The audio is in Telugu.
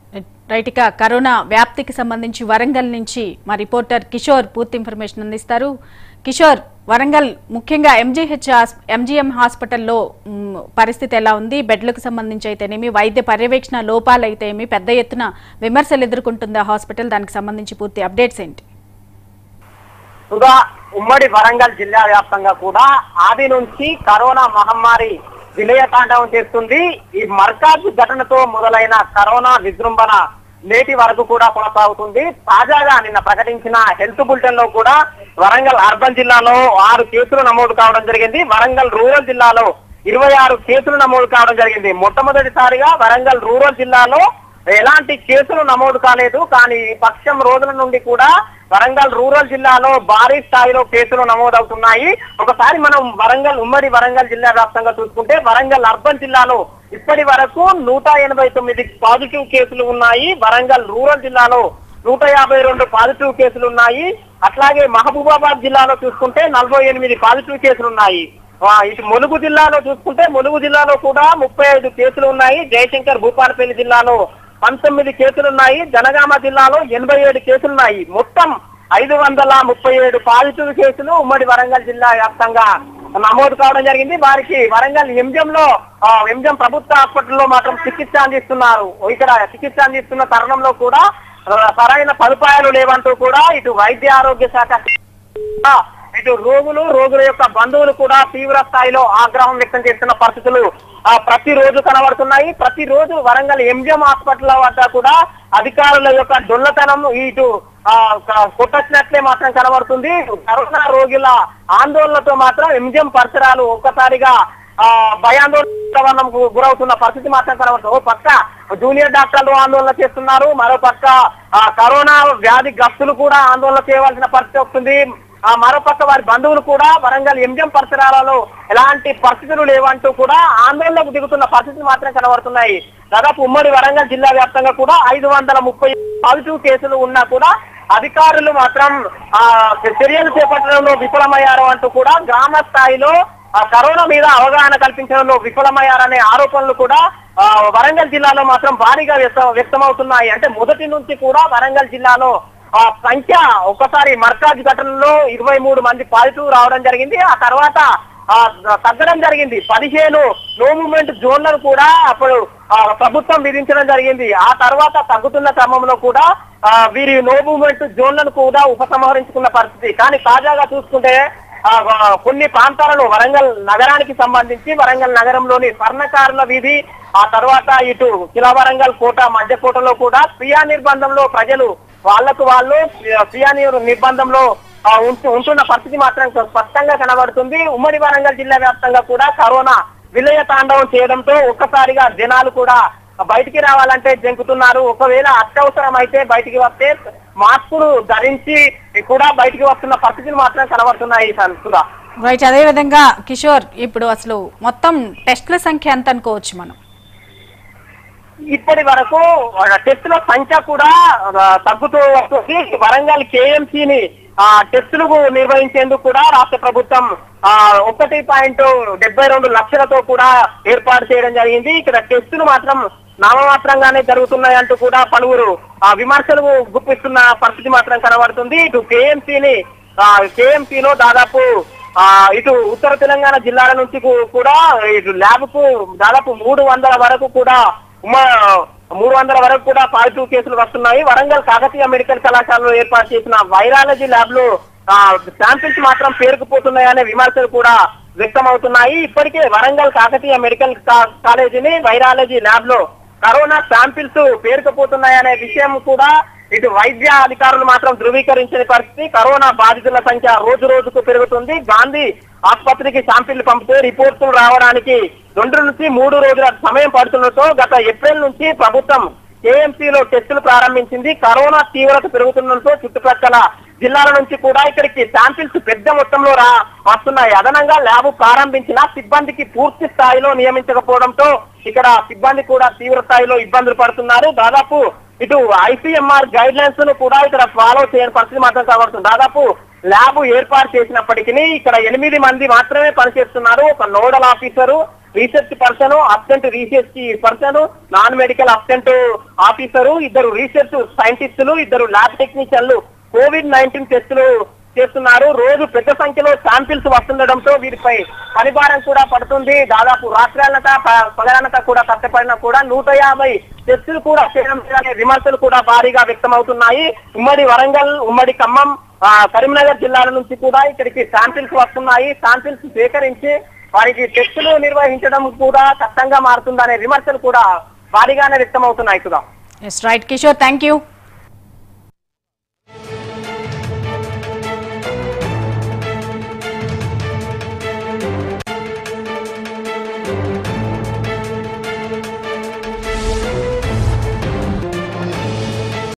రైట్ ఇక కరోనా వ్యాప్తికి సంబంధించి వరంగల్ నుంచి మా రిపోర్టర్ కిషోర్ పూర్తి ఇన్ఫర్మేషన్ అందిస్తారు కిషోర్ వరంగల్ ముఖ్యంగా ఎంజీహెచ్ ఎంజీఎం హాస్పిటల్లో మ్, పరిస్థితి ఎలా ఉంది బెడ్లకు సంబంధించి అయితేనేమి వైద్య పర్యవేక్షణ లోపాలైతేమి పెద్ద ఎత్తున విమర్శలు ఎదుర్కొంటుంది ఆ హాస్పిటల్ దానికి సంబంధించి పూర్తి అప్డేట్స్ ఏంటి సుధా ఉమ్మడి వరంగల్ జిల్లా వ్యాప్తంగా కూడా ఆది నుంచి కరోనా మహమ్మారి విలయతాండవం చేస్తుంది ఈ మర్కాజు ఘటనతో మొదలైన కరోనా విజృంభణ నేటి వరకు కూడా కొనసాగుతుంది తాజాగా నిన్న ప్రకటించిన హెల్త్ బులెటిన్ లో కూడా వరంగల్ అర్బన్ జిల్లాలో ఆరు కేసులు నమోదు కావడం జరిగింది వరంగల్ రూరల్ జిల్లాలో ఇరవై ఆరు కేసులు నమోదు కావడం జరిగింది మొట్టమొదటిసారిగా వరంగల్ రూరల్ జిల్లాలో ఎలాంటి కేసులు నమోదు కాలేదు కానీ ఈ పక్షం రోజుల నుండి కూడా వరంగల్ రూరల్ జిల్లాలో భారీ స్థాయిలో కేసులు నమోదవుతున్నాయి ఒకసారి మనం వరంగల్ ఉమ్మడి వరంగల్ జిల్లా వ్యాప్తంగా చూసుకుంటే వరంగల్ అర్బన్ జిల్లాలో ఇప్పటి వరకు నూట ఎనభై తొమ్మిది పాజిటివ్ కేసులు ఉన్నాయి వరంగల్ రూరల్ జిల్లాలో నూట యాభై రెండు పాజిటివ్ కేసులు ఉన్నాయి అట్లాగే మహబూబాబాద్ జిల్లాలో చూసుకుంటే నలభై ఎనిమిది పాజిటివ్ కేసులు ఉన్నాయి ఆ, ఇటు ములుగు జిల్లాలో చూసుకుంటే ములుగు జిల్లాలో కూడా ముప్పై ఐదు కేసులు ఉన్నాయి జయశంకర్ భూపాలపల్లి జిల్లాలో పంతొమ్మిది కేసులు ఉన్నాయి జనగామ జిల్లాలో ఎనభై ఏడు కేసులు ఉన్నాయి మొత్తం ఐదు వందల ముప్పై ఏడు పాజిటివ్ కేసులు ఉమ్మడి వరంగల్ జిల్లా వ్యాప్తంగా నమోదు కావడం జరిగింది వారికి వరంగల్ ఎంజం లో ఎంజం ప్రభుత్వ హాస్పిటల్లో మాత్రం చికిత్స అందిస్తున్నారు ఇక్కడ చికిత్స అందిస్తున్న తరుణంలో కూడా ఆ, సరైన సదుపాయాలు లేవంటూ కూడా ఇటు వైద్య ఆరోగ్య శాఖ ఆ, ఇటు రోగులు రోగుల యొక్క బంధువులు కూడా తీవ్ర స్థాయిలో ఆగ్రహం వ్యక్తం చేస్తున్న పరిస్థితులు ఆ, ప్రతిరోజు కనబడుతున్నాయి ప్రతిరోజు వరంగల్ ఎంజిఎం హాస్పిటల్ వద్ద కూడా అధికారుల యొక్క దొల్లతనం ఇటు ఆ, క- కొట్టొచ్చినట్లే మాత్రం కనబడుతుంది కరోనా రోగుల ఆందోళనతో మాత్రం ఎంజిఎం పరిసరాలు ఒక్కసారిగా ఆ భయాందోళనకు గురవుతున్న పరిస్థితి మాత్రం కనబడుతుంది ఓ పక్క జూనియర్ డాక్టర్లు ఆందోళన చేస్తున్నారు మరో పక్క ఆ, కరోనా వ్యాధి గ్రస్తులు కూడా ఆందోళన చేయవలసిన పరిస్థితి వస్తుంది ఆ మరోపక్క వారి బంధువులు కూడా వరంగల్ ఎంజిఎం పరిసరాలలో ఎలాంటి పరిస్థితులు లేవంటూ కూడా ఆందోళనకు దిగుతున్న పరిస్థితులు మాత్రం కనబడుతున్నాయి దాదాపు ఉమ్మడి వరంగల్ జిల్లా వ్యాప్తంగా కూడా ఐదు వందల ముప్పై పాజిటివ్ కేసులు ఉన్నా కూడా అధికారులు మాత్రం ఆ చర్యలు చేపట్టడంలో విఫలమయ్యారు అంటూ కూడా గ్రామ స్థాయిలో ఆ కరోనా మీద అవగాహన కల్పించడంలో విఫలమయ్యారనే ఆరోపణలు కూడా ఆ, వరంగల్ జిల్లాలో మాత్రం భారీగా వ్యక్త వ్యక్తమవుతున్నాయి అంటే మొదటి నుంచి కూడా వరంగల్ జిల్లాలో ఆ సంఖ్య ఒకసారి మర్కాజ్ ఘటనలో ఇరవై మూడు మంది పాజిటివ్ రావడం జరిగింది ఆ తర్వాత ఆ తగ్గడం జరిగింది పదిహేను నో మూమెంట్ జోన్లను కూడా అప్పుడు ఆ, ప్రభుత్వం విధించడం జరిగింది ఆ తర్వాత తగ్గుతున్న క్రమంలో కూడా ఆ, వీరి నో మూమెంట్ జోన్లను కూడా ఉపసంహరించుకున్న పరిస్థితి కానీ తాజాగా చూసుకుంటే ఆ, ఆ, కొన్ని ప్రాంతాలలో వరంగల్ నగరానికి సంబంధించి వరంగల్ నగరంలోని స్వర్ణకారుల వీధి ఆ తర్వాత ఇటు కిలా వరంగల్ కోట మధ్య కోటలో కూడా స్వీయ నిర్బంధంలో ప్రజలు వాళ్లకు వాళ్ళు స్వీయ నిర్- నిర్బంధంలో ఆ, ఉంటు- ఉంటున్న పరిస్థితి మాత్రం స్పష్టంగా కనబడుతుంది ఉమ్మడి వరంగల్ జిల్లా వ్యాప్తంగా కూడా కరోనా విలయ తాండవం చేయడంతో ఒక్కసారిగా జనాలు కూడా బయటికి రావాలంటే జంకుతున్నారు ఒకవేళ అత్యవసరం అయితే బయటికి వస్తే మాస్కులు ధరించి కూడా బయటికి వస్తున్న పరిస్థితులు మాత్రం కనబడుతున్నాయి సుధా రైట్ అదేవిధంగా కిషోర్ ఇప్పుడు అసలు మొత్తం టెస్ట్ల సంఖ్య ఎంత అనుకోవచ్చు మనం ఇప్పటి వరకు టెస్టుల సంఖ్య కూడా ఆ, తగ్గుతూ వస్తుంది వరంగల్ కేఎంసీని ఆ టెస్టులకు నిర్వహించేందుకు కూడా రాష్ట్ర ప్రభుత్వం ఆ ఒకటి పాయింట్ డెబ్బై రెండు లక్షలతో కూడా ఏర్పాటు చేయడం జరిగింది ఇక్కడ టెస్టులు మాత్రం నామమాత్రంగానే జరుగుతున్నాయి అంటూ కూడా పలువురు ఆ విమర్శలు గుప్పిస్తున్న పరిస్థితి మాత్రం కనబడుతుంది ఇటు కేఎంసీని కేఎంసీలో దాదాపు ఆ ఇటు ఉత్తర తెలంగాణ జిల్లాల నుంచి కూ- కూడా ఇటు ల్యాబ్ కు దాదాపు మూడు వందల వరకు కూడా ఉమ్మా మూడు వందల వరకు కూడా పాజిటివ్ కేసులు వస్తున్నాయి వరంగల్ కాకతీయ మెడికల్ కళాశాలలో ఏర్పాటు చేసిన వైరాలజీ ల్యాబ్ లో శాంపిల్స్ మాత్రం పేరుకుపోతున్నాయనే విమర్శలు కూడా వ్యక్తమవుతున్నాయి ఇప్పటికే వరంగల్ కాకతీయ మెడికల్ కా- కాలేజీని వైరాలజీ ల్యాబ్ లో కరోనా శాంపిల్స్ పేరుకుపోతున్నాయనే విషయం కూడా ఇటు వైద్య అధికారులు మాత్రం ధృవీకరించిన పరిస్థితి కరోనా బాధితుల సంఖ్య రోజు రోజుకు పెరుగుతుంది గాంధీ ఆసుపత్రికి శాంపిల్ పంపితే రిపోర్టులు రావడానికి రెండు నుంచి మూడు రోజుల సమయం పడుతుండటంతో గత ఏప్రిల్ నుంచి ప్రభుత్వం కేఎంసీలో టెస్టులు ప్రారంభించింది కరోనా తీవ్రత పెరుగుతుండటంతో చుట్టుపక్కల జిల్లాల నుంచి కూడా ఇక్కడికి శాంపిల్స్ పెద్ద మొత్తంలో రా వస్తున్నాయి అదనంగా ల్యాబ్ ప్రారంభించిన సిబ్బందికి పూర్తి స్థాయిలో నియమించకపోవడంతో ఇక్కడ సిబ్బంది కూడా తీవ్ర స్థాయిలో ఇబ్బందులు పడుతున్నారు దాదాపు ఇటు ఐసీఎంఆర్ గైడ్ లైన్స్ ను కూడా ఇక్కడ ఫాలో చేయని పరిస్థితి మాత్రం కనబడుతుంది దాదాపు ల్యాబ్ ఏర్పాటు చేసినప్పటికీ ఇక్కడ ఎనిమిది మంది మాత్రమే పనిచేస్తున్నారు ఒక nodal officer research person assistant research person non medical assistant officer ఇద్దరు రీసెర్చ్ సైంటిస్టులు ఇద్దరు ల్యాబ్ టెక్నీషియన్లు కోవిడ్ నైన్టీన్ టెస్టులు చేస్తున్నారు రోజు పెద్ద సంఖ్యలో శాంపిల్స్ వస్తుండడంతో వీరిపై పనిభారం కూడా పడుతుంది దాదాపు రాత్రాలనక ప- పగలనక కూడా కష్టపడినా కూడా నూట యాభై టెస్టులు కూడా చేయడం లేదనే విమర్శలు కూడా భారీగా వ్యక్తమవుతున్నాయి ఉమ్మడి వరంగల్ ఉమ్మడి ఖమ్మం ఆ, కరీంనగర్ జిల్లాల నుంచి కూడా ఇక్కడికి శాంపిల్స్ వస్తున్నాయి శాంపిల్స్ సేకరించి వారికి టెస్టులు నిర్వహించడం కూడా కష్టంగా మారుతుందనే విమర్శలు కూడా భారీగానే వ్యక్తమవుతున్నాయి Sudha yes right Kishore thank you